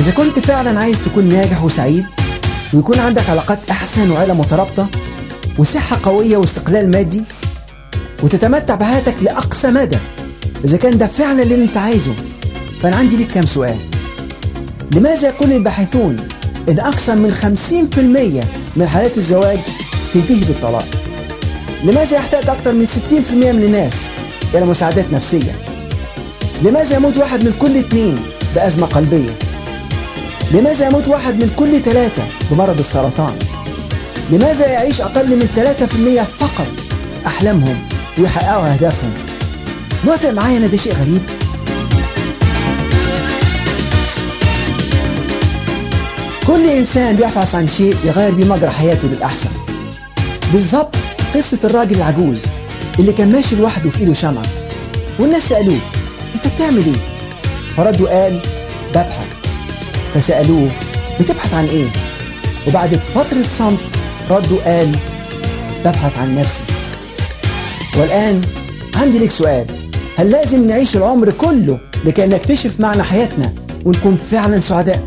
إذا كنت فعلا عايز تكون ناجح وسعيد ويكون عندك علاقات أحسن وعيلة مترابطة وصحة قوية واستقلال مادي وتتمتع بحياتك لأقصى مدى إذا كان ده فعلا اللي أنت عايزه فأنا عندي ليك كام سؤال لماذا يقول الباحثون إن أكثر من 50% من حالات الزواج تنتهي بالطلاق لماذا يحتاج أكثر من 60% من الناس إلى مساعدات نفسية لماذا يموت واحد من كل اثنين بأزمة قلبية لماذا يموت واحد من كل ثلاثة بمرض السرطان لماذا يعيش أقل من 3% فقط أحلامهم ويحققوا أهدافهم موافق معايا أنا ده شيء غريب كل إنسان بيبحث عن شيء يغير بيه مجرى حياته للأحسن بالظبط قصة الراجل العجوز اللي كان ماشي لوحده في إيده شمعة والناس سألوه أنت بتعمل إيه؟ فرد وقال ببحث فسألوه بتبحث عن إيه؟ وبعد فترة صمت رد وقال ببحث عن نفسي والآن عندي لك سؤال هل لازم نعيش العمر كله لكي نكتشف معنى حياتنا ونكون فعلا سعداء؟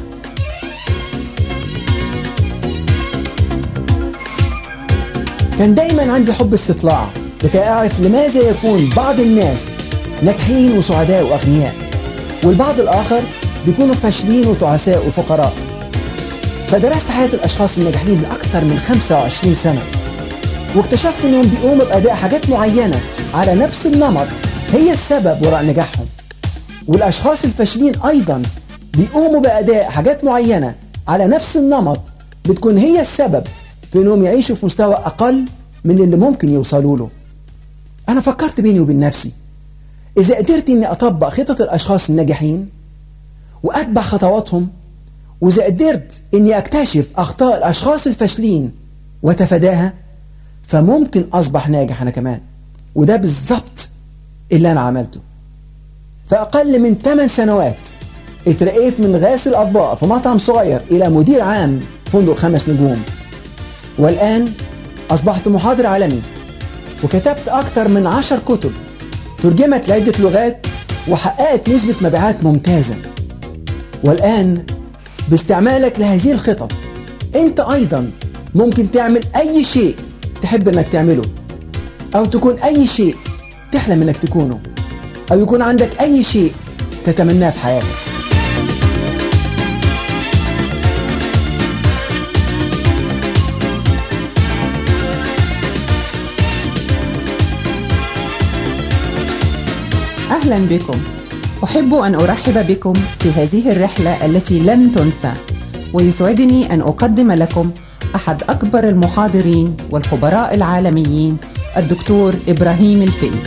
كان دايما عندي حب استطلاع لكي أعرف لماذا يكون بعض الناس ناجحين وسعداء وأغنياء والبعض الآخر بيكونوا فاشلين وتعساء وفقراء فدرست حياة الأشخاص الناجحين لأكثر من 25 سنة واكتشفت أنهم بيقوموا بأداء حاجات معينة على نفس النمط هي السبب وراء نجاحهم والأشخاص الفاشلين أيضا بيقوموا بأداء حاجات معينة على نفس النمط بتكون هي السبب في أنهم يعيشوا في مستوى أقل من اللي ممكن يوصلوا له أنا فكرت بيني وبين نفسي إذا قدرت أني أطبق خطط الأشخاص الناجحين وأتبع خطواتهم وإذا قدرت أني أكتشف أخطاء الأشخاص الفاشلين وتفاداها فممكن أصبح ناجح أنا كمان وده بالظبط اللي أنا عملته في أقل من 8 سنوات اترقيت من غاسل أطباق في مطعم صغير إلى مدير عام فندق خمس نجوم والآن أصبحت محاضر عالمي وكتبت أكثر من عشر كتب ترجمت لعدة لغات وحققت نسبة مبيعات ممتازة والآن باستعمالك لهذه الخطط أنت أيضا ممكن تعمل أي شيء تحب أنك تعمله أو تكون أي شيء تحلم أنك تكونه أو يكون عندك أي شيء تتمناه في حياتك أهلا بكم أحب أن أرحب بكم في هذه الرحلة التي لن تنسى ويسعدني أن أقدم لكم أحد أكبر المحاضرين والخبراء العالميين الدكتور إبراهيم الفقي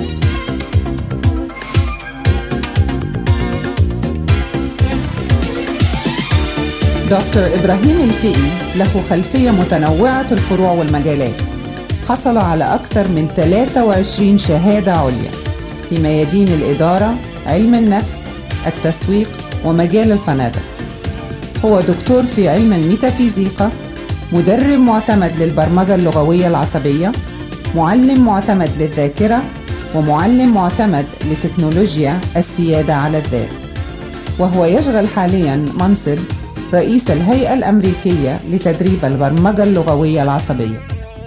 دكتور إبراهيم الفقي له خلفية متنوعة الفروع والمجالات حصل على أكثر من 23 شهادة عليا في ميادين الإدارة علم النفس التسويق ومجال الفنادق هو دكتور في علم الميتافيزيقا مدرب معتمد للبرمجة اللغوية العصبية معلم معتمد للذاكرة ومعلم معتمد لتكنولوجيا السيادة على الذات وهو يشغل حاليا منصب رئيس الهيئة الأمريكية لتدريب البرمجة اللغوية العصبية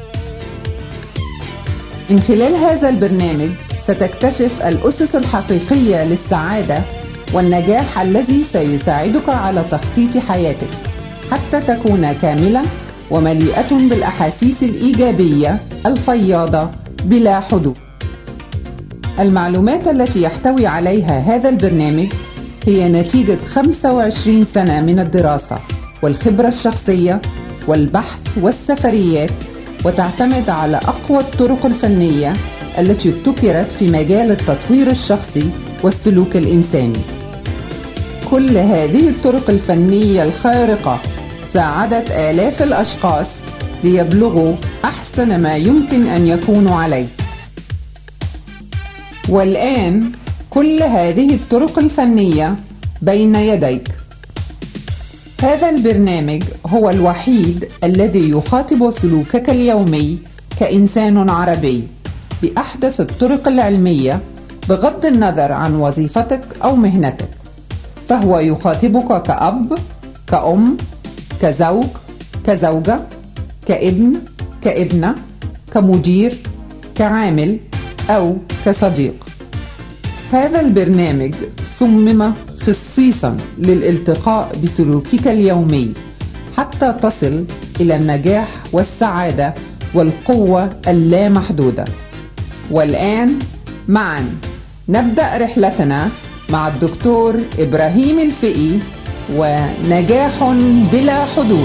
من خلال هذا البرنامج ستكتشف الأسس الحقيقية للسعادة والنجاح الذي سيساعدك على تخطيط حياتك حتى تكون كاملة ومليئة بالأحاسيس الإيجابية الفياضة بلا حدود. المعلومات التي يحتوي عليها هذا البرنامج هي نتيجة 25 سنة من الدراسة والخبرة الشخصية والبحث والسفريات وتعتمد على أقوى الطرق الفنية التي ابتكرت في مجال التطوير الشخصي والسلوك الإنساني. كل هذه الطرق الفنية الخارقة ساعدت آلاف الأشخاص ليبلغوا أحسن ما يمكن أن يكونوا عليه. والآن كل هذه الطرق الفنية بين يديك. هذا البرنامج هو الوحيد الذي يخاطب سلوكك اليومي كإنسان عربي بأحدث الطرق العلمية بغض النظر عن وظيفتك أو مهنتك. فهو يخاطبك كأب كأم كزوج كزوجة كابن كابنة كمدير كعامل أو كصديق هذا البرنامج صمم خصيصا للالتقاء بسلوكك اليومي حتى تصل إلى النجاح والسعادة والقوة اللامحدودة والآن معا نبدأ رحلتنا مع الدكتور إبراهيم الفقي ونجاح بلا حدود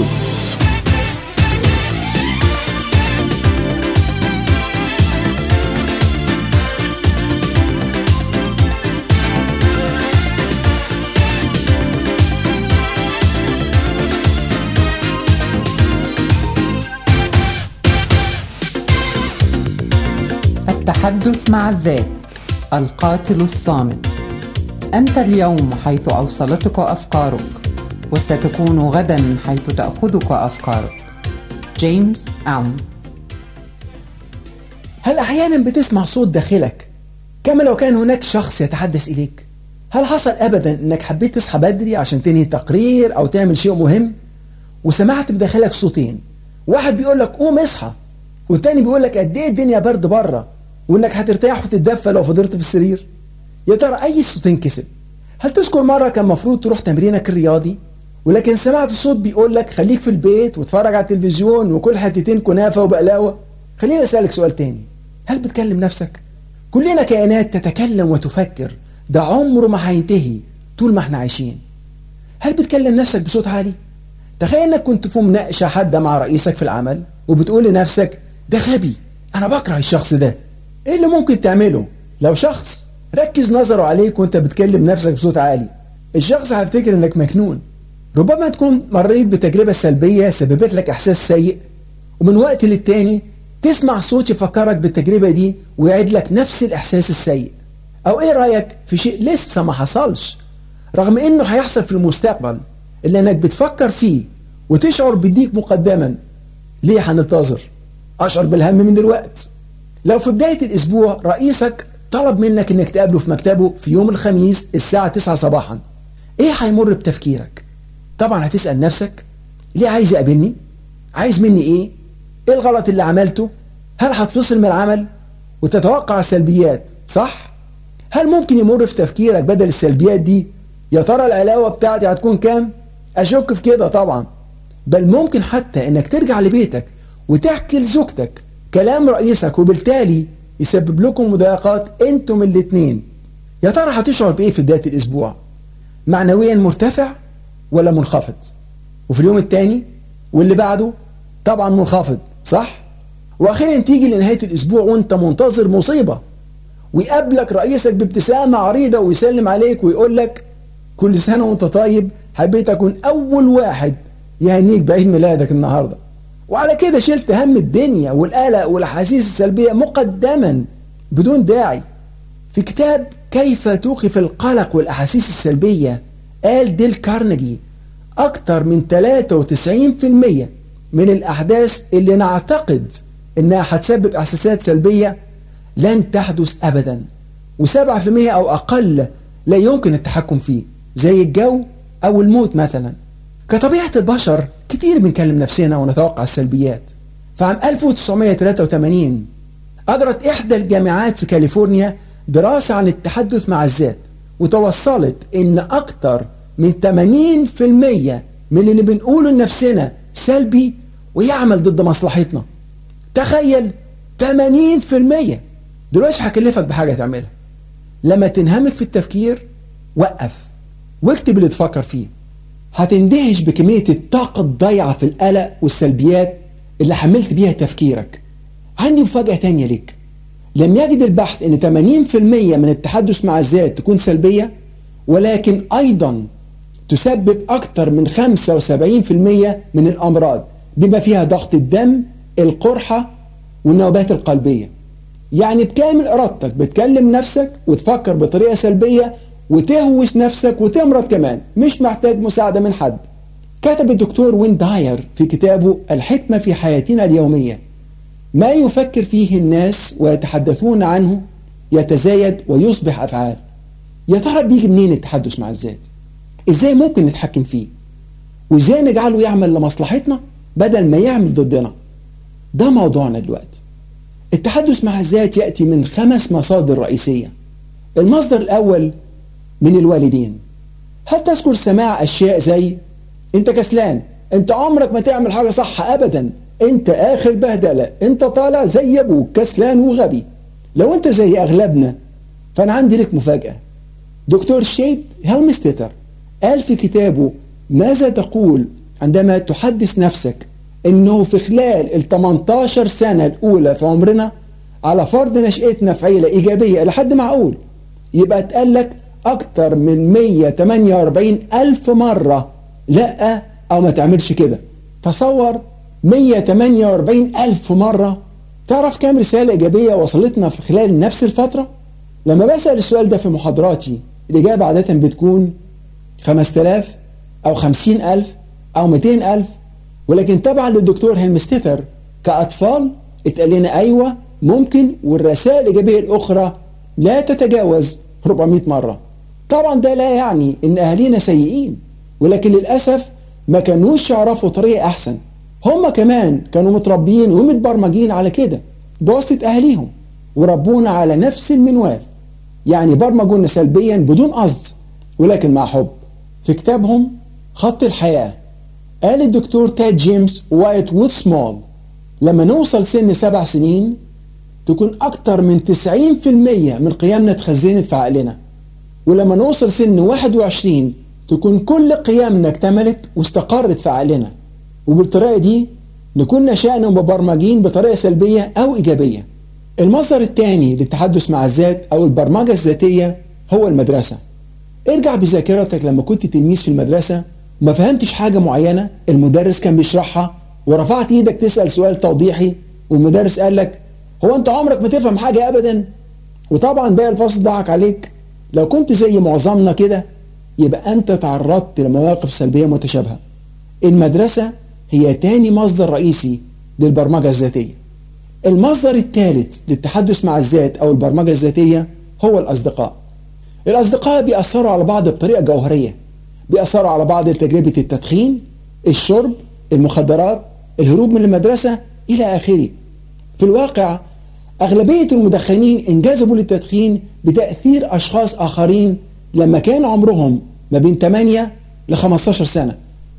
التحدث مع الذات القاتل الصامت أنت اليوم حيث أوصلتك أفكارك وستكون غدا حيث تأخذك أفكارك جيمس ألم هل أحيانا بتسمع صوت داخلك كما لو كان هناك شخص يتحدث إليك هل حصل أبدا أنك حبيت تصحى بدري عشان تنهي تقرير أو تعمل شيء مهم وسمعت بداخلك صوتين واحد بيقول لك قوم اصحى والتاني بيقول لك قد ايه الدنيا برد بره وانك هترتاح وتتدفى لو فضلت في السرير يا ترى اي صوتين كسب هل تذكر مرة كان المفروض تروح تمرينك الرياضي ولكن سمعت صوت بيقول لك خليك في البيت واتفرج على التلفزيون وكل حتتين كنافة وبقلاوة خليني أسألك سؤال تاني هل بتكلم نفسك؟ كلنا كائنات تتكلم وتفكر ده عمره ما هينتهي طول ما احنا عايشين هل بتكلم نفسك بصوت عالي؟ تخيل انك كنت في مناقشة حادة مع رئيسك في العمل وبتقول لنفسك ده غبي انا بكره الشخص ده ايه اللي ممكن تعمله لو شخص ركز نظره عليك وانت بتكلم نفسك بصوت عالي الشخص هيفتكر انك مجنون ربما تكون مريت بتجربة سلبية سببت لك احساس سيء ومن وقت للتاني تسمع صوت يفكرك بالتجربة دي ويعيد لك نفس الاحساس السيء او ايه رأيك في شيء لسه ما حصلش رغم انه هيحصل في المستقبل اللي انك بتفكر فيه وتشعر بيديك مقدما ليه هننتظر اشعر بالهم من دلوقتي لو في بداية الاسبوع رئيسك طلب منك انك تقابله في مكتبه في يوم الخميس الساعة 9 صباحا ايه هيمر بتفكيرك طبعا هتسأل نفسك ليه عايز يقابلني عايز مني ايه ايه الغلط اللي عملته هل هتفصل من العمل وتتوقع السلبيات صح هل ممكن يمر في تفكيرك بدل السلبيات دي يا ترى العلاوة بتاعتي هتكون كام اشك في كده طبعا بل ممكن حتى انك ترجع لبيتك وتحكي لزوجتك كلام رئيسك وبالتالي يسبب لكم مضايقات انتم الاتنين يا ترى هتشعر بايه في بداية الاسبوع معنويا مرتفع ولا منخفض وفي اليوم التاني واللي بعده طبعا منخفض صح واخيرا تيجي لنهاية الاسبوع وانت منتظر مصيبة ويقابلك رئيسك بابتسامة عريضة ويسلم عليك ويقول لك كل سنة وانت طيب حبيت اكون اول واحد يهنيك بعيد ميلادك النهارده وعلى كده شلت هم الدنيا والقلق والاحاسيس السلبيه مقدما بدون داعي في كتاب كيف توقف القلق والاحاسيس السلبيه قال ديل كارنيجي اكتر من 93% من الاحداث اللي نعتقد انها هتسبب احساسات سلبيه لن تحدث ابدا و7% او اقل لا يمكن التحكم فيه زي الجو او الموت مثلا كطبيعة البشر كتير بنكلم نفسنا ونتوقع السلبيات فعام 1983 أجرت إحدى الجامعات في كاليفورنيا دراسة عن التحدث مع الذات وتوصلت إن أكتر من 80% من اللي بنقوله لنفسنا سلبي ويعمل ضد مصلحتنا تخيل 80% دلوقتي هكلفك بحاجة تعملها لما تنهمك في التفكير وقف واكتب اللي تفكر فيه هتندهش بكمية الطاقة الضايعة في القلق والسلبيات اللي حملت بيها تفكيرك عندي مفاجأة تانية ليك لم يجد البحث ان 80% من التحدث مع الذات تكون سلبية ولكن ايضا تسبب اكثر من 75% من الامراض بما فيها ضغط الدم القرحة والنوبات القلبية يعني بكامل ارادتك بتكلم نفسك وتفكر بطريقة سلبية وتهوس نفسك وتمرض كمان مش محتاج مساعدة من حد كتب الدكتور وين داير في كتابه الحكمة في حياتنا اليومية ما يفكر فيه الناس ويتحدثون عنه يتزايد ويصبح أفعال يا ترى بيجي منين التحدث مع الذات ازاي ممكن نتحكم فيه وازاي نجعله يعمل لمصلحتنا بدل ما يعمل ضدنا ده موضوعنا دلوقتي التحدث مع الذات يأتي من خمس مصادر رئيسية المصدر الأول من الوالدين هل تذكر سماع أشياء زي أنت كسلان أنت عمرك ما تعمل حاجة صح أبدا أنت آخر بهدلة أنت طالع زي أبوك كسلان وغبي لو أنت زي أغلبنا فأنا عندي لك مفاجأة دكتور شيد هيلمستيتر قال في كتابه ماذا تقول عندما تحدث نفسك انه في خلال ال 18 سنة الاولى في عمرنا على فرض نشأتنا في عيلة ايجابية الى حد معقول يبقى اتقال لك اكتر من 148 الف مرة لا او ما تعملش كده تصور 148 الف مرة تعرف كام رسالة ايجابية وصلتنا في خلال نفس الفترة لما بسأل السؤال ده في محاضراتي الإجابة عادة بتكون 5000 أو 50000 أو 200000 ولكن طبعا للدكتور هيلمستيتر كأطفال اتقال لنا أيوة ممكن والرسائل الإيجابية الأخرى لا تتجاوز 400 مرة طبعا ده لا يعني إن أهالينا سيئين ولكن للأسف ما كانوش يعرفوا طريقة أحسن هم كمان كانوا متربيين ومتبرمجين على كده بواسطة أهليهم وربونا على نفس المنوال يعني برمجونا سلبيا بدون قصد ولكن مع حب في كتابهم خط الحياة قال الدكتور تاد جيمس وايت وود سمول لما نوصل سن سبع سنين تكون أكتر من 90% من قيمنا اتخزنت في عقلنا ولما نوصل سن 21 تكون كل قيمنا اكتملت واستقرت في عقلنا وبالطريقة دي نكون نشأنا مبرمجين بطريقة سلبية أو إيجابية المصدر الثاني للتحدث مع الذات أو البرمجة الذاتية هو المدرسة ارجع بذاكرتك لما كنت تلميذ في المدرسة ما فهمتش حاجة معينة المدرس كان بيشرحها ورفعت ايدك تسأل سؤال توضيحي والمدرس قال لك هو انت عمرك ما تفهم حاجة ابدا وطبعا باقي الفصل ضحك عليك لو كنت زي معظمنا كده يبقى انت تعرضت لمواقف سلبية متشابهة المدرسة هي تاني مصدر رئيسي للبرمجة الذاتية المصدر الثالث للتحدث مع الذات أو البرمجة الذاتية هو الأصدقاء الأصدقاء بيأثروا على بعض بطريقة جوهرية بيأثروا على بعض لتجربة التدخين الشرب المخدرات الهروب من المدرسة إلى آخره في الواقع أغلبية المدخنين انجذبوا للتدخين بتأثير أشخاص آخرين لما كان عمرهم ما بين 8 ل 15 سنة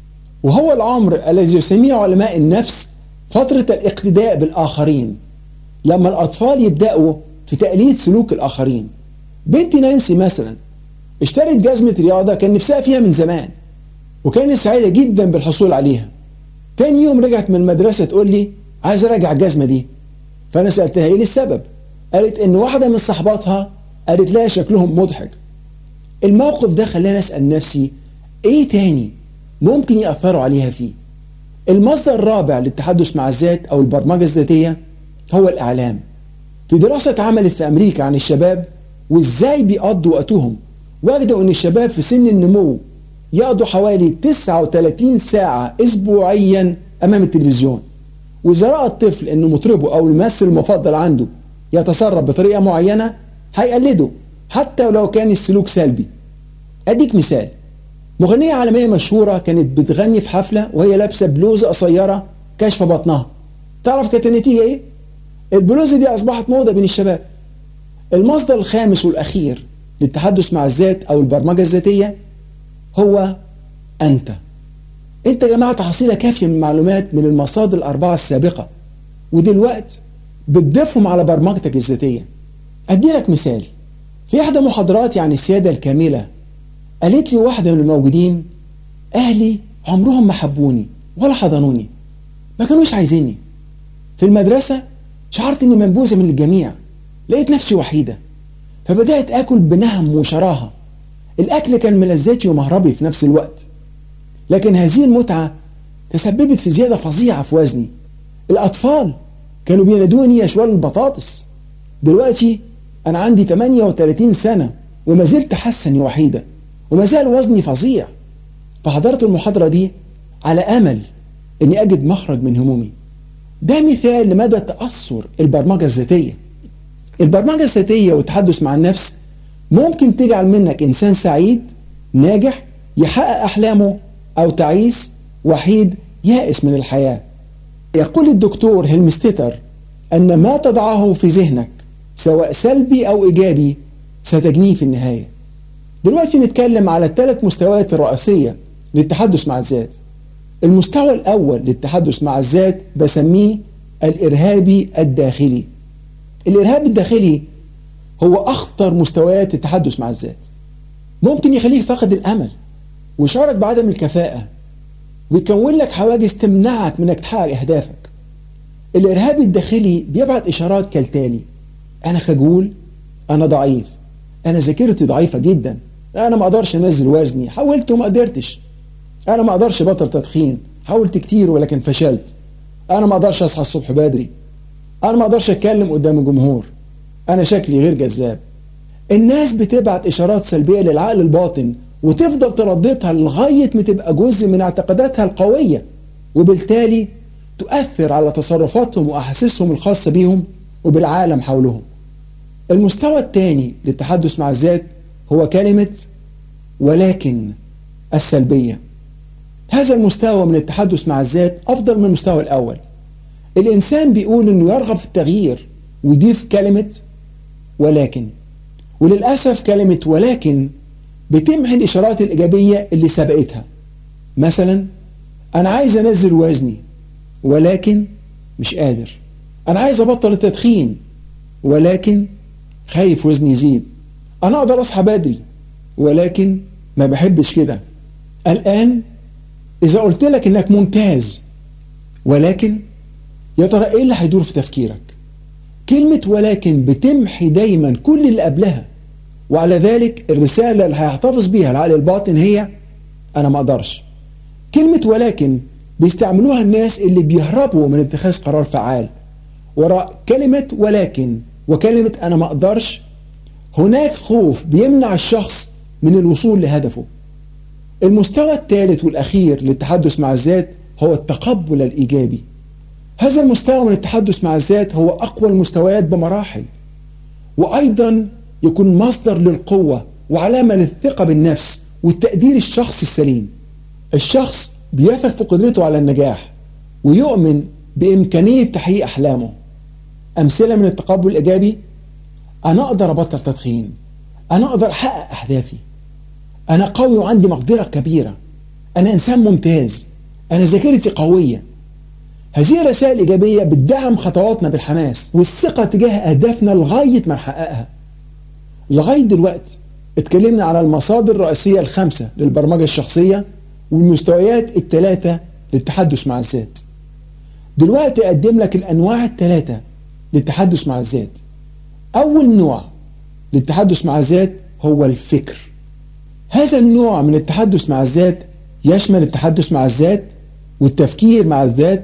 وهو العمر الذي يسميه علماء النفس فترة الاقتداء بالآخرين لما الأطفال يبدأوا في تقليد سلوك الآخرين بنت نانسي مثلا اشترت جزمة رياضة كان نفسها فيها من زمان وكانت سعيدة جدا بالحصول عليها تاني يوم رجعت من المدرسة تقول لي عايز اراجع الجزمة دي فأنا سألتها ايه السبب قالت ان واحدة من صحباتها قالت لها شكلهم مضحك الموقف ده خلاني أسأل نفسي ايه تاني ممكن يأثروا عليها فيه المصدر الرابع للتحدث مع الذات أو البرمجة الذاتية هو الإعلام في دراسة اتعملت في أمريكا عن الشباب وإزاي بيقضوا وقتهم وجدوا أن الشباب في سن النمو يقضوا حوالي 39 ساعة أسبوعيا أمام التلفزيون وإذا رأى الطفل أن مطربه أو الممثل المفضل عنده يتصرف بطريقة معينة هيقلده حتى ولو كان السلوك سلبي أديك مثال مغنية عالمية مشهورة كانت بتغني في حفلة وهي لابسة بلوزة قصيرة كاشفة بطنها تعرف كانت النتيجة ايه؟ البلوزة دي أصبحت موضة بين الشباب المصدر الخامس والأخير للتحدث مع الذات أو البرمجة الذاتية هو أنت أنت جمعت حصيلة كافية من المعلومات من المصادر الأربعة السابقة ودلوقت بتضيفهم على برمجتك الذاتية أدي لك مثال في إحدى محاضراتي عن السيادة الكاملة قالت لي واحدة من الموجودين أهلي عمرهم ما حبوني ولا حضنوني ما كانوش عايزيني في المدرسة شعرت إني منبوذة من الجميع لقيت نفسي وحيدة فبدأت آكل بنهم وشراهة الأكل كان ملذاتي ومهربي في نفس الوقت لكن هذه المتعة تسببت في زيادة فظيعة في وزني الأطفال كانوا بينادوني يا شوال البطاطس دلوقتي أنا عندي 38 سنة وما زلت حاسة إني وحيدة وما زال وزني فظيع فحضرت المحاضرة دي على أمل إني أجد مخرج من همومي ده مثال لمدى تأثر البرمجة الذاتية البرمجة الذاتية والتحدث مع النفس ممكن تجعل منك إنسان سعيد ناجح يحقق أحلامه أو تعيس وحيد يائس من الحياة يقول الدكتور هيلمستيتر أن ما تضعه في ذهنك سواء سلبي أو إيجابي ستجنيه في النهاية دلوقتي نتكلم على الثلاث مستويات الرئيسية للتحدث مع الذات المستوى الأول للتحدث مع الذات بسميه الإرهابي الداخلي الإرهاب الداخلي هو أخطر مستويات التحدث مع الذات ممكن يخليك فاقد الأمل ويشعرك بعدم الكفاءة ويكون لك حواجز تمنعك من انك تحقق أهدافك الإرهاب الداخلي بيبعت إشارات كالتالي أنا خجول أنا ضعيف أنا ذاكرتي ضعيفة جدا أنا ما أقدرش أنزل وزني حاولت وما قدرتش أنا ما أقدرش بطل تدخين حاولت كتير ولكن فشلت أنا ما أقدرش أصحى الصبح بدري أنا ما أقدرش أتكلم قدام الجمهور أنا شكلي غير جذاب الناس بتبعت إشارات سلبية للعقل الباطن وتفضل ترددها لغاية ما تبقى جزء من اعتقاداتها القوية وبالتالي تؤثر على تصرفاتهم وأحاسيسهم الخاصة بيهم وبالعالم حولهم المستوى الثاني للتحدث مع الذات هو كلمة ولكن السلبية هذا المستوى من التحدث مع الذات أفضل من المستوى الأول الإنسان بيقول أنه يرغب في التغيير ويضيف كلمة ولكن وللأسف كلمة ولكن بتمحي الإشارات الإيجابية اللي سبقتها مثلا أنا عايز أنزل وزني ولكن مش قادر أنا عايز أبطل التدخين ولكن خايف وزني يزيد أنا أقدر أصحى بدري ولكن ما بحبش كده الآن إذا قلت لك إنك ممتاز ولكن يا ترى إيه اللي هيدور في تفكيرك كلمة ولكن بتمحي دايما كل اللي قبلها وعلى ذلك الرسالة اللي هيحتفظ بيها العقل الباطن هي أنا ما أقدرش كلمة ولكن بيستعملوها الناس اللي بيهربوا من اتخاذ قرار فعال وراء كلمة ولكن وكلمة أنا ما أقدرش هناك خوف بيمنع الشخص من الوصول لهدفه المستوى الثالث والأخير للتحدث مع الذات هو التقبل الإيجابي هذا المستوى من التحدث مع الذات هو أقوى المستويات بمراحل وأيضا يكون مصدر للقوة وعلامة للثقة بالنفس والتقدير الشخصي السليم الشخص بيثق في قدرته على النجاح ويؤمن بإمكانية تحقيق أحلامه أمثلة من التقبل الإيجابي أنا أقدر أبطل تدخين أنا أقدر أحقق أهدافي أنا قوي وعندي مقدرة كبيرة أنا إنسان ممتاز أنا ذاكرتي قوية هذه الرسائل الإيجابية بتدعم خطواتنا بالحماس والثقة تجاه أهدافنا لغاية ما نحققها لغاية دلوقتي اتكلمنا على المصادر الرئيسية الخمسة للبرمجة الشخصية والمستويات الثلاثة للتحدث مع الذات دلوقتي أقدم لك الأنواع الثلاثة للتحدث مع الذات أول نوع للتحدث مع الذات هو الفكر هذا النوع من التحدث مع الذات يشمل التحدث مع الذات والتفكير مع الذات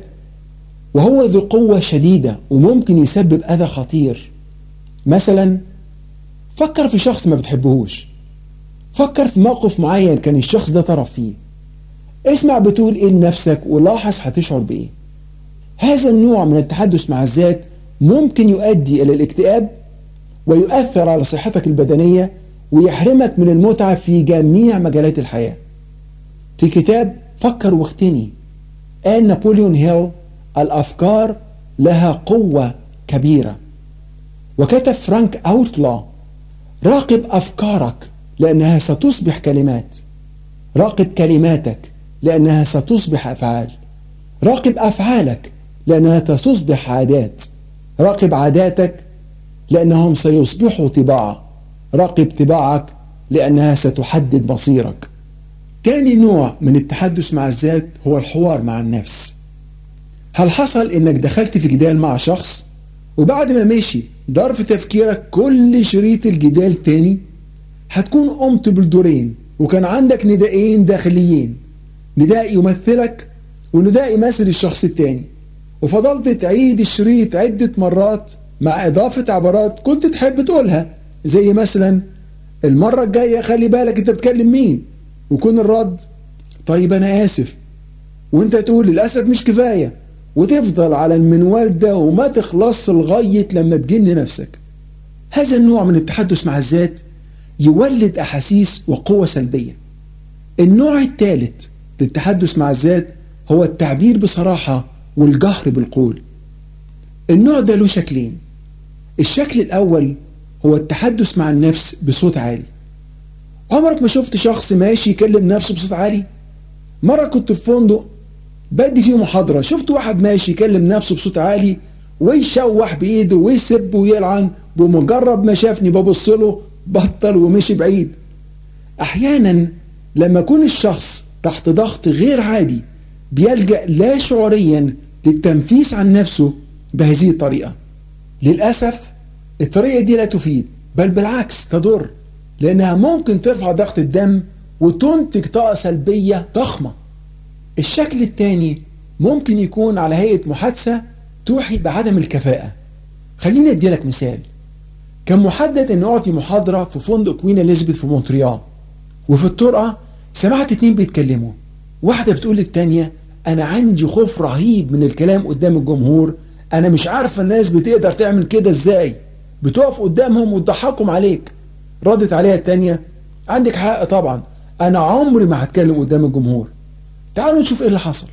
وهو ذو قوة شديدة وممكن يسبب أذى خطير مثلا فكر في شخص ما بتحبهوش فكر في موقف معين كان الشخص ده طرف فيه اسمع بتقول ايه لنفسك ولاحظ هتشعر بايه هذا النوع من التحدث مع الذات ممكن يؤدي الى الاكتئاب ويؤثر على صحتك البدنية ويحرمك من المتعة في جميع مجالات الحياة في كتاب فكر واختني قال نابليون هيل الأفكار لها قوة كبيرة وكتب فرانك أوتلا راقب أفكارك لأنها ستصبح كلمات راقب كلماتك لأنها ستصبح أفعال راقب أفعالك لأنها ستصبح عادات راقب عاداتك لأنهم سيصبحوا طباعا راقب طباعك لأنها ستحدد مصيرك تاني نوع من التحدث مع الذات هو الحوار مع النفس هل حصل انك دخلت في جدال مع شخص وبعد ما مشي دار في تفكيرك كل شريط الجدال تاني هتكون قمت بالدورين وكان عندك ندائين داخليين نداء يمثلك ونداء يمثل الشخص التاني وفضلت تعيد الشريط عدة مرات مع إضافة عبارات كنت تحب تقولها زي مثلا المرة الجاية خلي بالك انت بتكلم مين ويكون الرد طيب أنا آسف وانت تقول للأسف مش كفاية وتفضل على المنوال ده وما تخلص لغاية لما تجن نفسك هذا النوع من التحدث مع الذات يولد أحاسيس وقوة سلبية النوع الثالث للتحدث مع الذات هو التعبير بصراحة والجهر بالقول النوع ده له شكلين الشكل الأول هو التحدث مع النفس بصوت عالي عمرك ما شفت شخص ماشي يكلم نفسه بصوت عالي مرة كنت في فندق بدي فيه محاضرة شفت واحد ماشي يكلم نفسه بصوت عالي ويشوح بإيده ويسب ويلعن بمجرد ما شافني ببص له بطل ومشي بعيد أحيانا لما يكون الشخص تحت ضغط غير عادي بيلجأ لا شعوريا للتنفيس عن نفسه بهذه الطريقة للأسف الطريقة دي لا تفيد بل بالعكس تضر لأنها ممكن ترفع ضغط الدم وتنتج طاقة سلبية ضخمة الشكل الثاني ممكن يكون على هيئة محادثة توحي بعدم الكفاءة خليني ادي لك مثال كان محدد ان اعطي محاضرة في فندق كوين اليزابيث في مونتريال وفي الطرقة سمعت اتنين بيتكلموا واحدة بتقول للتانية انا عندي خوف رهيب من الكلام قدام الجمهور انا مش عارفة الناس بتقدر تعمل كده ازاي بتقف قدامهم وتضحكهم عليك ردت عليها التانية عندك حق طبعا انا عمري ما هتكلم قدام الجمهور تعالوا نشوف ايه اللي حصل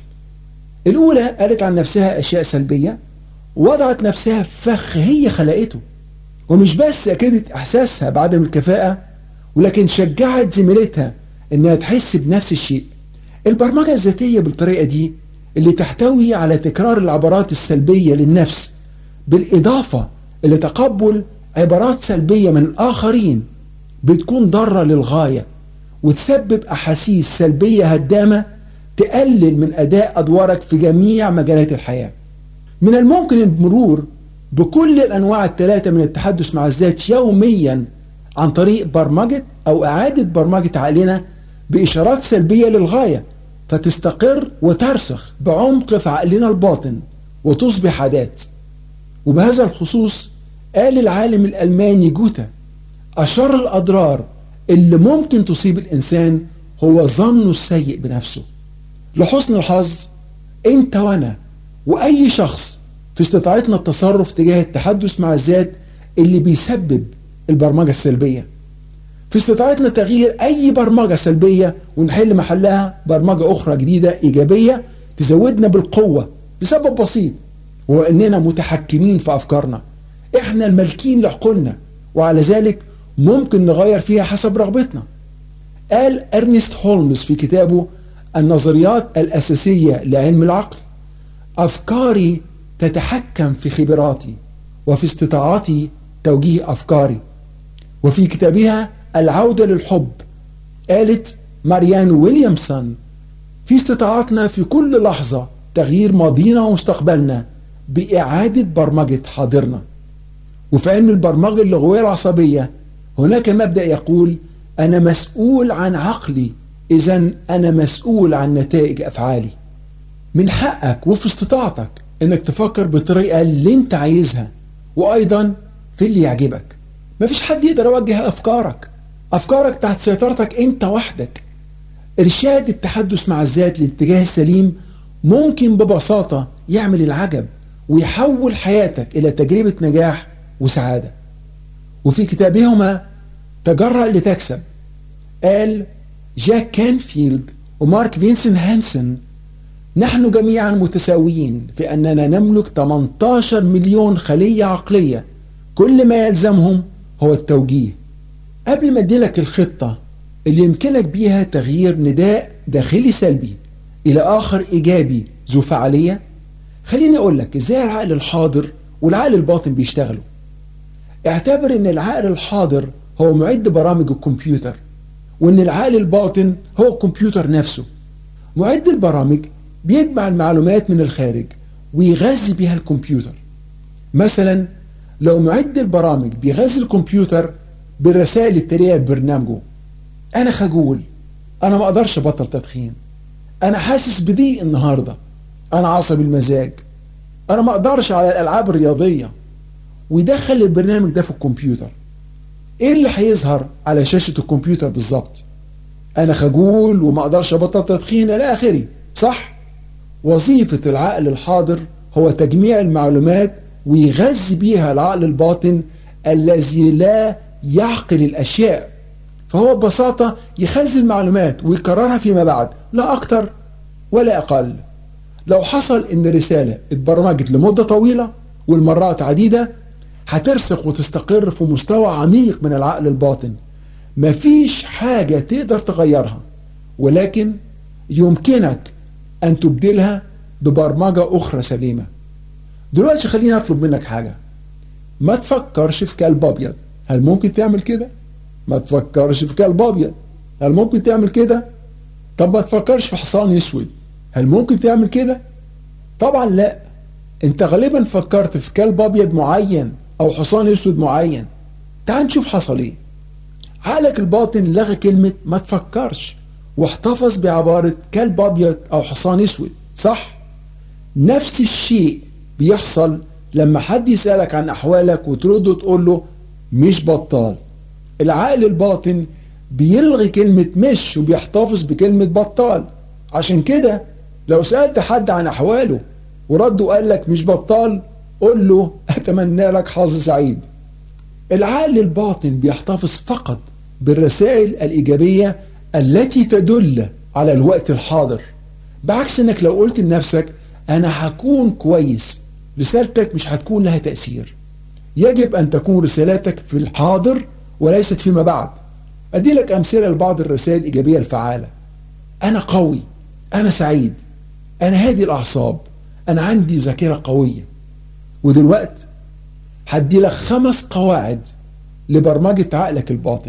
الاولى قالت عن نفسها اشياء سلبية وضعت نفسها في فخ هي خلقته ومش بس اكدت احساسها بعدم الكفاءة ولكن شجعت زميلتها انها تحس بنفس الشيء البرمجة الذاتية بالطريقة دي اللي تحتوي على تكرار العبارات السلبية للنفس بالإضافة إلى تقبل عبارات سلبية من الآخرين بتكون ضارة للغاية وتسبب أحاسيس سلبية هدامة تقلل من أداء أدوارك في جميع مجالات الحياة من الممكن المرور بكل الأنواع الثلاثة من التحدث مع الذات يوميا عن طريق برمجة أو إعادة برمجة عقلنا بإشارات سلبية للغاية فتستقر وترسخ بعمق في عقلنا الباطن وتصبح عادات وبهذا الخصوص قال العالم الألماني جوتا أشر الأضرار اللي ممكن تصيب الإنسان هو ظنه السيء بنفسه لحسن الحظ انت وانا واي شخص في استطاعتنا التصرف تجاه التحدث مع الذات اللي بيسبب البرمجة السلبية في استطاعتنا تغيير اي برمجة سلبية ونحل محلها برمجة اخرى جديدة ايجابية تزودنا بالقوة بسبب بسيط وهو اننا متحكمين في افكارنا احنا المالكين لعقولنا وعلى ذلك ممكن نغير فيها حسب رغبتنا قال ارنست هولمز في كتابه النظريات الأساسية لعلم العقل أفكاري تتحكم في خبراتي وفي استطاعتي توجيه أفكاري وفي كتابها العودة للحب قالت ماريان ويليامسون في استطاعتنا في كل لحظة تغيير ماضينا ومستقبلنا بإعادة برمجة حاضرنا وفي علم البرمجة اللغوية العصبية هناك مبدأ يقول أنا مسؤول عن عقلي إذا أنا مسؤول عن نتائج أفعالي من حقك وفي استطاعتك إنك تفكر بالطريقة اللي أنت عايزها وأيضا في اللي يعجبك مفيش حد يقدر يوجه أفكارك أفكارك تحت سيطرتك أنت وحدك إرشاد التحدث مع الذات للاتجاه السليم ممكن ببساطة يعمل العجب ويحول حياتك إلى تجربة نجاح وسعادة وفي كتابهما تجرأ لتكسب قال جاك كانفيلد ومارك فينسن هانسون نحن جميعا متساويين في أننا نملك 18 مليون خلية عقلية كل ما يلزمهم هو التوجيه قبل ما اديلك الخطة اللي يمكنك بيها تغيير نداء داخلي سلبي إلى آخر إيجابي ذو فعالية خليني أقول لك إزاي العقل الحاضر والعقل الباطن بيشتغلوا اعتبر إن العقل الحاضر هو معد برامج الكمبيوتر وإن العقل الباطن هو الكمبيوتر نفسه معد البرامج بيجمع المعلومات من الخارج ويغذي بها الكمبيوتر مثلا لو معد البرامج بيغذي الكمبيوتر بالرسائل التالية ببرنامجه أنا خجول أنا ما أقدرش أبطل تدخين أنا حاسس بضيق النهاردة أنا عصبي المزاج أنا ما أقدرش على الألعاب الرياضية ويدخل البرنامج ده في الكمبيوتر إيه اللي هيظهر على شاشة الكمبيوتر بالظبط أنا خجول وما أقدرش أبطل تدخين إلى آخره صح وظيفة العقل الحاضر هو تجميع المعلومات ويغذي بيها العقل الباطن الذي لا يعقل الأشياء فهو ببساطة يخزن معلومات ويكررها فيما بعد لا أكتر ولا أقل لو حصل إن رسالة اتبرمجت لمدة طويلة والمرات عديدة هترسخ وتستقر في مستوى عميق من العقل الباطن مفيش حاجة تقدر تغيرها ولكن يمكنك أن تبدلها ببرمجة أخرى سليمة دلوقتي خليني أطلب منك حاجة ما تفكرش في كلب أبيض هل ممكن تعمل كده؟ ما تفكرش في كلب أبيض هل ممكن تعمل كده؟ طب ما تفكرش في حصان أسود هل ممكن تعمل كده؟ طبعا لا انت غالبا فكرت في كلب أبيض معين أو حصان أسود معين تعال نشوف حصل ايه عقلك الباطن لغى كلمة ما تفكرش واحتفظ بعبارة كلب أبيض أو حصان أسود صح؟ نفس الشيء بيحصل لما حد يسألك عن أحوالك وترد وتقول له مش بطال العقل الباطن بيلغي كلمة مش وبيحتفظ بكلمة بطال عشان كده لو سألت حد عن أحواله ورد وقال لك مش بطال قول له أتمنى لك حظ سعيد العقل الباطن بيحتفظ فقط بالرسائل الإيجابية التي تدل على الوقت الحاضر بعكس انك لو قلت لنفسك انا هكون كويس رسالتك مش هتكون لها تأثير يجب ان تكون رسالتك في الحاضر وليست فيما بعد ادي لك امثله لبعض الرسائل الايجابيه الفعاله انا قوي انا سعيد انا هادي الاعصاب انا عندي ذاكره قويه ودلوقت هدي لك خمس قواعد لبرمجه عقلك الباطن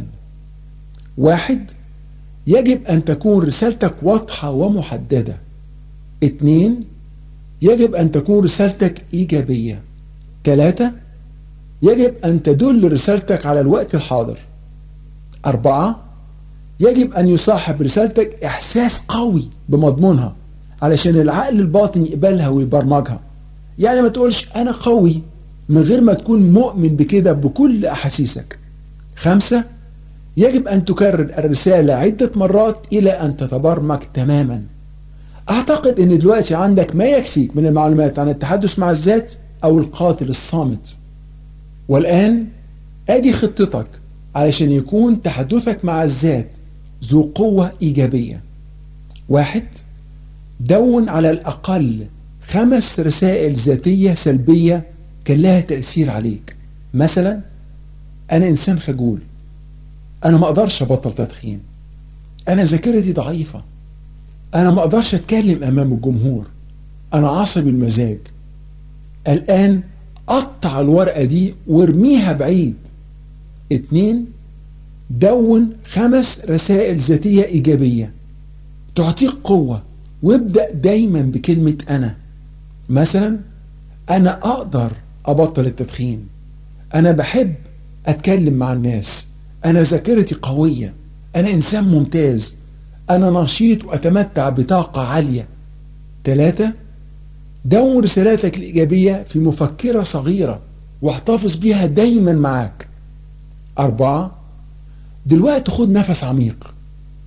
واحد يجب أن تكون رسالتك واضحة ومحددة اتنين يجب أن تكون رسالتك إيجابية ثلاثة يجب أن تدل رسالتك على الوقت الحاضر أربعة يجب أن يصاحب رسالتك إحساس قوي بمضمونها علشان العقل الباطن يقبلها ويبرمجها يعني ما تقولش أنا قوي من غير ما تكون مؤمن بكده بكل أحاسيسك خمسة يجب أن تكرر الرسالة عدة مرات إلى أن تتبرمج تماما أعتقد أن دلوقتي عندك ما يكفيك من المعلومات عن التحدث مع الذات أو القاتل الصامت والآن أدي خطتك علشان يكون تحدثك مع الذات ذو قوة إيجابية واحد دون على الأقل خمس رسائل ذاتية سلبية كان لها تأثير عليك مثلا أنا إنسان خجول انا ما اقدرش ابطل تدخين انا ذاكرتي ضعيفة انا ما اقدرش اتكلم امام الجمهور انا عصبي المزاج الان قطع الورقة دي وارميها بعيد اتنين دون خمس رسائل ذاتية ايجابية تعطيك قوة وابدأ دايما بكلمة انا مثلا انا اقدر ابطل التدخين انا بحب اتكلم مع الناس أنا ذاكرتي قوية أنا إنسان ممتاز أنا نشيط وأتمتع بطاقة عالية ثلاثة دون رسالاتك الإيجابية في مفكرة صغيرة واحتفظ بيها دايما معاك أربعة دلوقتي خد نفس عميق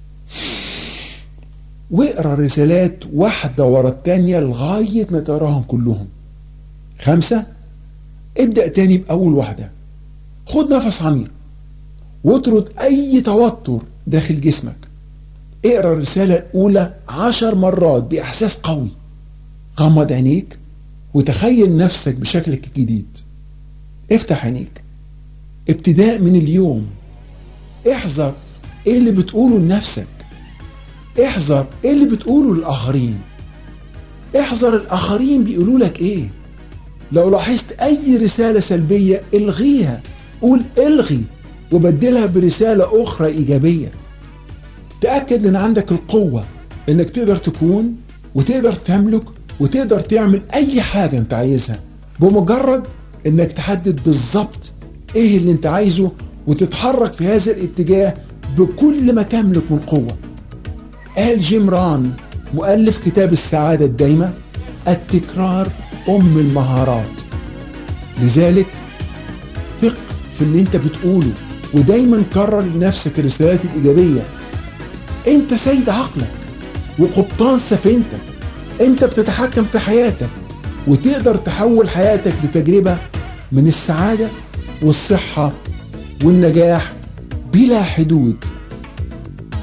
واقرا رسالات واحدة ورا التانية لغاية ما تقراهم كلهم خمسة ابدأ تاني بأول واحدة خد نفس عميق واطرد أي توتر داخل جسمك اقرا الرسالة الأولى عشر مرات بإحساس قوي غمض عينيك وتخيل نفسك بشكلك الجديد افتح عينيك ابتداء من اليوم احذر ايه اللي بتقوله لنفسك احذر ايه اللي بتقوله للآخرين احذر الآخرين بيقولوا لك ايه لو لاحظت أي رسالة سلبية الغيها قول الغي وبدلها برسالة أخرى إيجابية تأكد إن عندك القوة إنك تقدر تكون وتقدر تملك وتقدر تعمل أي حاجة أنت عايزها بمجرد إنك تحدد بالظبط إيه اللي أنت عايزه وتتحرك في هذا الاتجاه بكل ما تملك من قوة قال جيم ران مؤلف كتاب السعادة الدايمة التكرار أم المهارات لذلك ثق في اللي انت بتقوله ودايما كرر لنفسك الرسالات الإيجابية انت سيد عقلك وقبطان سفينتك انت بتتحكم في حياتك وتقدر تحول حياتك لتجربة من السعادة والصحة والنجاح بلا حدود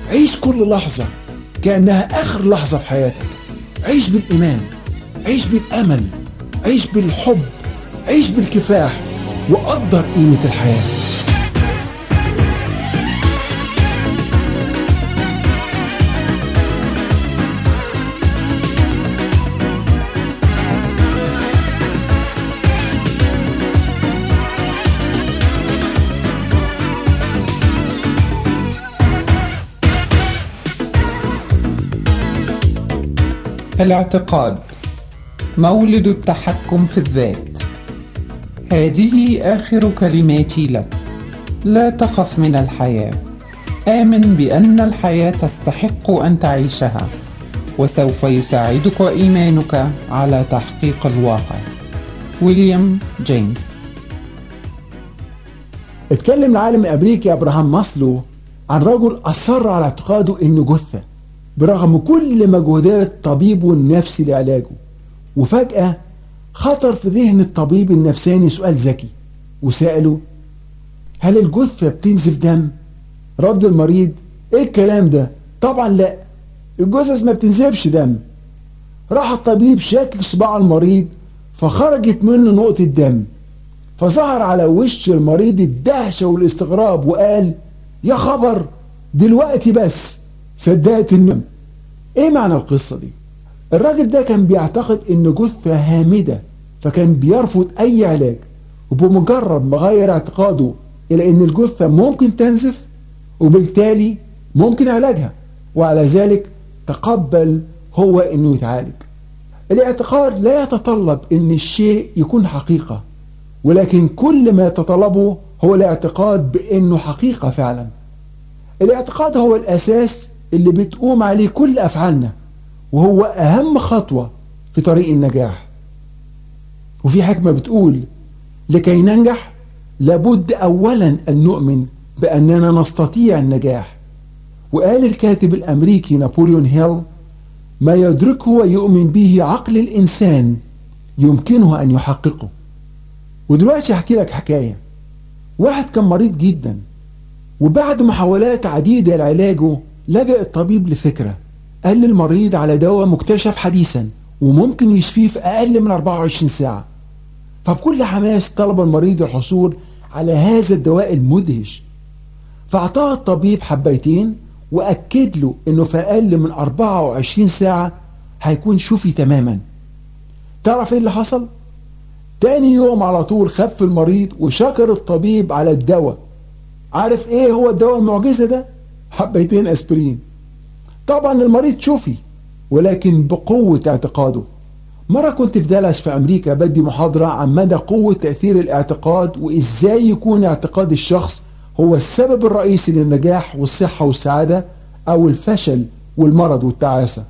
عيش كل لحظة كأنها آخر لحظة في حياتك عيش بالإيمان عيش بالأمل عيش بالحب عيش بالكفاح وقدر قيمة الحياة الاعتقاد مولد التحكم في الذات هذه آخر كلماتي لك لا تخف من الحياة آمن بأن الحياة تستحق أن تعيشها وسوف يساعدك إيمانك على تحقيق الواقع ويليام جيمس اتكلم العالم الامريكي ابراهام ماسلو عن رجل اصر على اعتقاده انه جثه برغم كل مجهودات طبيبه النفسي لعلاجه وفجأة خطر في ذهن الطبيب النفساني سؤال ذكي وسأله هل الجثة بتنزف دم؟ رد المريض ايه الكلام ده؟ طبعا لا الجثث ما بتنزفش دم راح الطبيب شاكك صباع المريض فخرجت منه نقطة دم فظهر على وش المريض الدهشة والاستغراب وقال يا خبر دلوقتي بس صدقت النوم ايه معنى القصة دي الراجل ده كان بيعتقد ان جثة هامدة فكان بيرفض اي علاج وبمجرد ما غير اعتقاده الى ان الجثة ممكن تنزف وبالتالي ممكن علاجها وعلى ذلك تقبل هو انه يتعالج الاعتقاد لا يتطلب ان الشيء يكون حقيقة ولكن كل ما يتطلبه هو الاعتقاد بانه حقيقة فعلا الاعتقاد هو الاساس اللي بتقوم عليه كل أفعالنا وهو أهم خطوة في طريق النجاح وفي حكمة بتقول لكي ننجح لابد أولا أن نؤمن بأننا نستطيع النجاح وقال الكاتب الأمريكي نابليون هيل ما يدركه ويؤمن به عقل الإنسان يمكنه أن يحققه ودلوقتي أحكي لك حكاية واحد كان مريض جدا وبعد محاولات عديدة لعلاجه لجأ الطبيب لفكرة قال للمريض على دواء مكتشف حديثا وممكن يشفيه في أقل من 24 ساعة فبكل حماس طلب المريض الحصول على هذا الدواء المدهش فأعطاه الطبيب حبيتين وأكد له أنه في أقل من 24 ساعة هيكون شفي تماما تعرف ايه اللي حصل؟ تاني يوم على طول خف المريض وشكر الطبيب على الدواء عارف ايه هو الدواء المعجزة ده؟ حبيتين اسبرين طبعا المريض شفي ولكن بقوة اعتقاده مرة كنت في دالاس في أمريكا بدي محاضرة عن مدى قوة تأثير الاعتقاد وإزاي يكون اعتقاد الشخص هو السبب الرئيسي للنجاح والصحة والسعادة أو الفشل والمرض والتعاسة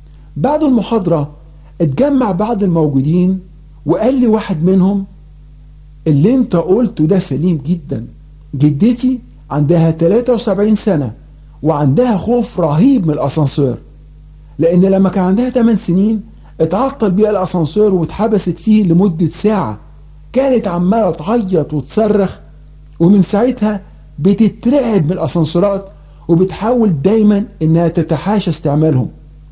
بعد المحاضرة اتجمع بعض الموجودين وقال لي واحد منهم اللي انت قلته ده سليم جدا جدتي عندها 73 سنة وعندها خوف رهيب من الأسانسير لأن لما كان عندها 8 سنين اتعطل بيها الأسانسير واتحبست فيه لمدة ساعة كانت عمالة تعيط وتصرخ ومن ساعتها بتترعب من الأسانسيرات وبتحاول دايما انها تتحاشى استعمالهم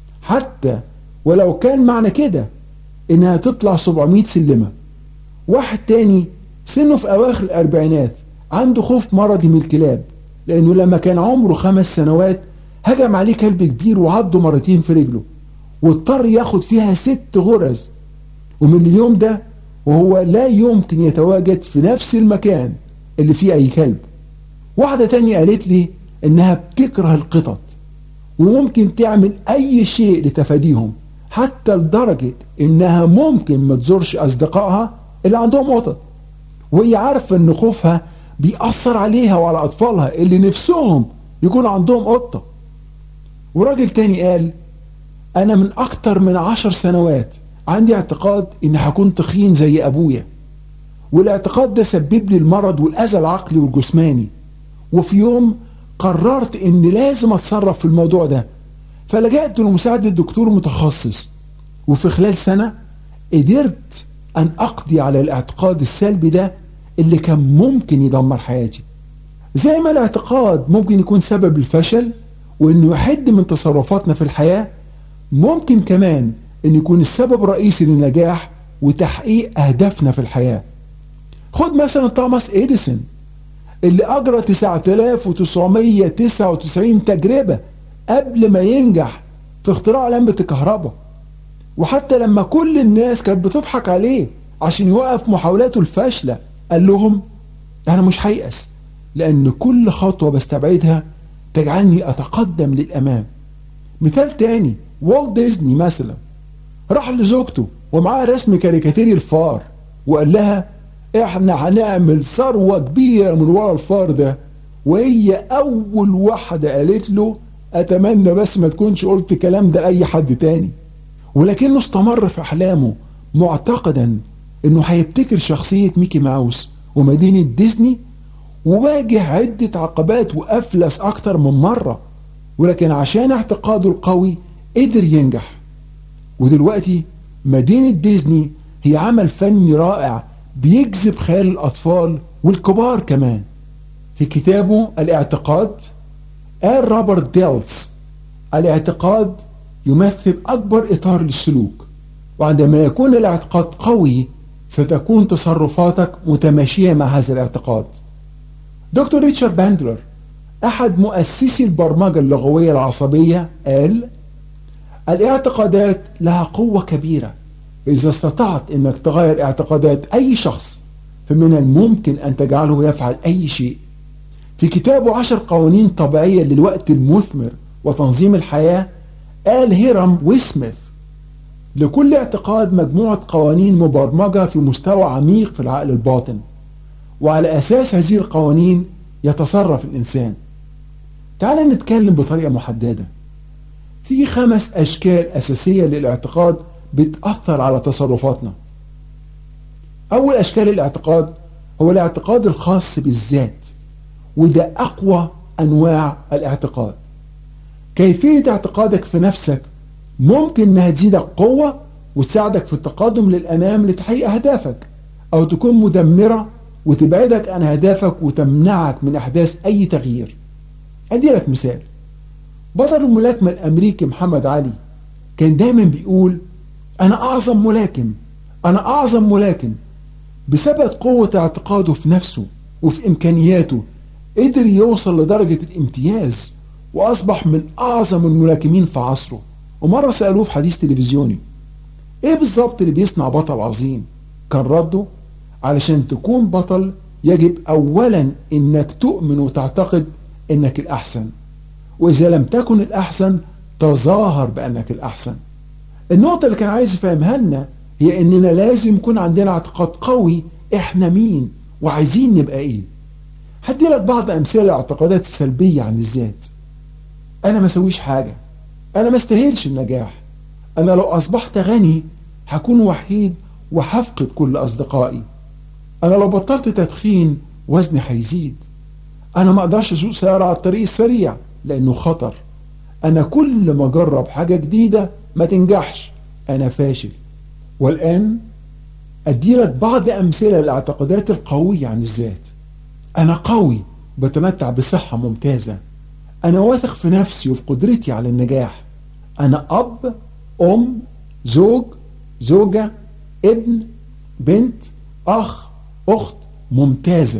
حتى ولو كان معنى كده انها تطلع 700 سلمة واحد تاني سنه في اواخر الاربعينات عنده خوف مرضي من الكلاب لانه لما كان عمره خمس سنوات هجم عليه كلب كبير وعضه مرتين في رجله واضطر ياخد فيها ست غرز ومن اليوم ده وهو لا يمكن يتواجد في نفس المكان اللي فيه اي كلب واحدة تانية قالت لي انها بتكره القطط وممكن تعمل اي شيء لتفاديهم حتى لدرجة انها ممكن ما تزورش اصدقائها اللي عندهم قطط وهي عارفة ان خوفها بيأثر عليها وعلى اطفالها اللي نفسهم يكون عندهم قطة وراجل تاني قال انا من اكتر من عشر سنوات عندي اعتقاد اني هكون تخين زي ابويا والاعتقاد ده سبب لي المرض والاذى العقلي والجسماني وفي يوم قررت اني لازم اتصرف في الموضوع ده فلجأت لمساعدة دكتور متخصص وفي خلال سنة قدرت ان اقضي على الاعتقاد السلبي ده اللي كان ممكن يدمر حياتي زي ما الاعتقاد ممكن يكون سبب الفشل وانه يحد من تصرفاتنا في الحياة ممكن كمان ان يكون السبب الرئيسي للنجاح وتحقيق اهدافنا في الحياة خد مثلا توماس اديسون اللي اجرى 9999 تجربة قبل ما ينجح في اختراع لمبة الكهرباء وحتى لما كل الناس كانت بتضحك عليه عشان يوقف محاولاته الفاشلة قال لهم انا مش هيأس لان كل خطوة بستبعدها تجعلني اتقدم للامام مثال تاني والت ديزني مثلا راح لزوجته ومعاه رسم كاريكاتيري الفار وقال لها احنا هنعمل ثروة كبيرة من ورا الفار ده وهي اول واحدة قالت له اتمنى بس ما تكونش قلت الكلام ده لاي حد تاني ولكنه استمر في احلامه معتقدا انه هيبتكر شخصية ميكي ماوس ومدينة ديزني وواجه عدة عقبات وأفلس أكتر من مرة ولكن عشان اعتقاده القوي قدر ينجح ودلوقتي مدينة ديزني هي عمل فني رائع بيجذب خيال الأطفال والكبار كمان في كتابه الاعتقاد قال روبرت ديلز الاعتقاد يمثل أكبر إطار للسلوك وعندما يكون الاعتقاد قوي ستكون تصرفاتك متماشية مع هذا الاعتقاد دكتور ريتشارد باندلر أحد مؤسسي البرمجة اللغوية العصبية قال الاعتقادات لها قوة كبيرة إذا استطعت أنك تغير اعتقادات أي شخص فمن الممكن أن تجعله يفعل أي شيء في كتابه عشر قوانين طبيعية للوقت المثمر وتنظيم الحياة قال هيرام ويسميث لكل اعتقاد مجموعة قوانين مبرمجة في مستوى عميق في العقل الباطن وعلى أساس هذه القوانين يتصرف الإنسان تعال نتكلم بطريقة محددة في خمس أشكال أساسية للاعتقاد بتأثر على تصرفاتنا أول أشكال الاعتقاد هو الاعتقاد الخاص بالذات وده أقوى أنواع الاعتقاد كيفية اعتقادك في نفسك ممكن انها تزيدك قوة وتساعدك في التقدم للأمام لتحقيق أهدافك أو تكون مدمرة وتبعدك عن أهدافك وتمنعك من أحداث أي تغيير أدي لك مثال بطل الملاكمة الأمريكي محمد علي كان دايما بيقول أنا أعظم ملاكم أنا أعظم ملاكم بسبب قوة اعتقاده في نفسه وفي إمكانياته قدر يوصل لدرجة الامتياز وأصبح من أعظم الملاكمين في عصره ومرة سألوه في حديث تلفزيوني إيه بالظبط اللي بيصنع بطل عظيم كان رده علشان تكون بطل يجب أولا إنك تؤمن وتعتقد إنك الأحسن وإذا لم تكن الأحسن تظاهر بأنك الأحسن النقطة اللي كان عايز يفهمها لنا هي إننا لازم يكون عندنا اعتقاد قوي إحنا مين وعايزين نبقى إيه هدي لك بعض أمثلة الاعتقادات السلبية عن الذات أنا ما سويش حاجة أنا ما استاهلش النجاح أنا لو أصبحت غني هكون وحيد وهفقد كل أصدقائي أنا لو بطلت تدخين وزني هيزيد أنا ما أقدرش أسوق سيارة على الطريق السريع لأنه خطر أنا كل ما أجرب حاجة جديدة ما تنجحش أنا فاشل والآن أديلك بعض أمثلة للاعتقادات القوية عن الذات أنا قوي بتمتع بصحة ممتازة أنا واثق في نفسي وفي قدرتي على النجاح أنا أب أم زوج زوجة ابن بنت أخ أخت ممتازة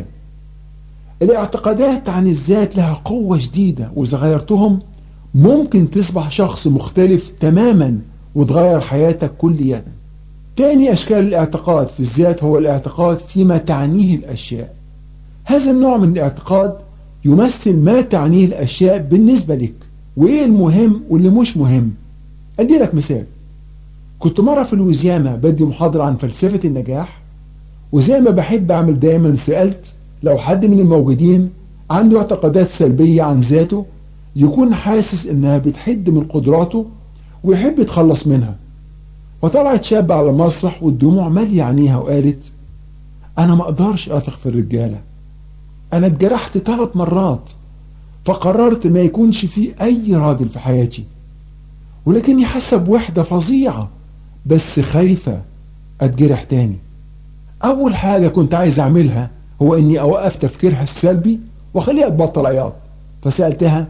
الاعتقادات عن الذات لها قوة شديدة وإذا غيرتهم ممكن تصبح شخص مختلف تماما وتغير حياتك كليا تاني أشكال الاعتقاد في الذات هو الاعتقاد فيما تعنيه الأشياء هذا النوع من الاعتقاد يمثل ما تعنيه الأشياء بالنسبة لك وإيه المهم واللي مش مهم أدي لك مثال كنت مرة في لويزيانا بدي محاضرة عن فلسفة النجاح وزي ما بحب أعمل دايما سألت لو حد من الموجودين عنده اعتقادات سلبية عن ذاته يكون حاسس إنها بتحد من قدراته ويحب يتخلص منها فطلعت شابة على المسرح والدموع مالية عينيها وقالت أنا ما أقدرش أثق في الرجالة أنا اتجرحت ثلاث مرات فقررت ما يكونش في أي راجل في حياتي ولكني حاسة بوحدة فظيعة بس خايفة أتجرح تاني أول حاجة كنت عايز أعملها هو إني أوقف تفكيرها السلبي وأخليها تبطل عياط فسألتها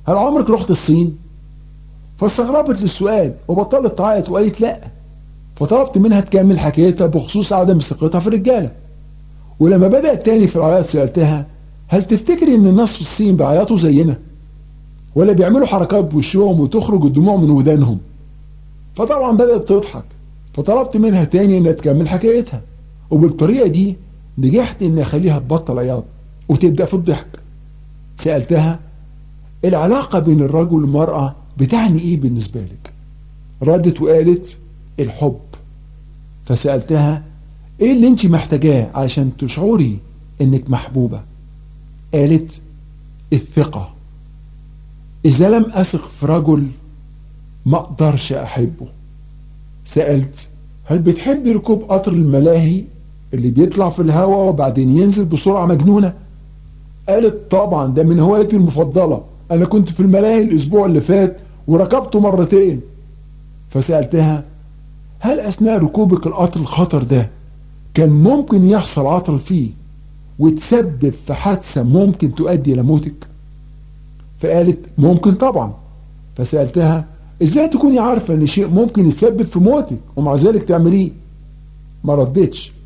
هل عمرك رحت الصين فاستغربت للسؤال وبطلت تعيط وقالت لا فطلبت منها تكمل حكايتها بخصوص عدم ثقتها في الرجاله ولما بدأت تاني في العياط سألتها هل تفتكري ان الناس في الصين بيعيطوا زينا ولا بيعملوا حركات بوشهم وتخرج الدموع من ودانهم فطبعا بدأت تضحك فطلبت منها تاني انها تكمل حكايتها وبالطريقة دي نجحت اني اخليها تبطل عياط وتبدأ في الضحك سألتها العلاقة بين الرجل والمرأة بتعني ايه بالنسبة لك ردت وقالت الحب فسألتها ايه اللي انت محتاجاه علشان تشعري انك محبوبة قالت الثقة اذا لم اثق في رجل ما اقدرش احبه سألت هل بتحبي ركوب قطر الملاهي اللي بيطلع في الهواء وبعدين ينزل بسرعة مجنونة قالت طبعا ده من هوايتي المفضلة انا كنت في الملاهي الاسبوع اللي فات وركبته مرتين فسألتها هل اثناء ركوبك القطر الخطر ده كان ممكن يحصل عطل فيه وتسبب في حادثة ممكن تؤدي إلى موتك فقالت ممكن طبعا فسألتها ازاي تكوني عارفة ان شيء ممكن يسبب في موتك ومع ذلك تعمليه ما ردتش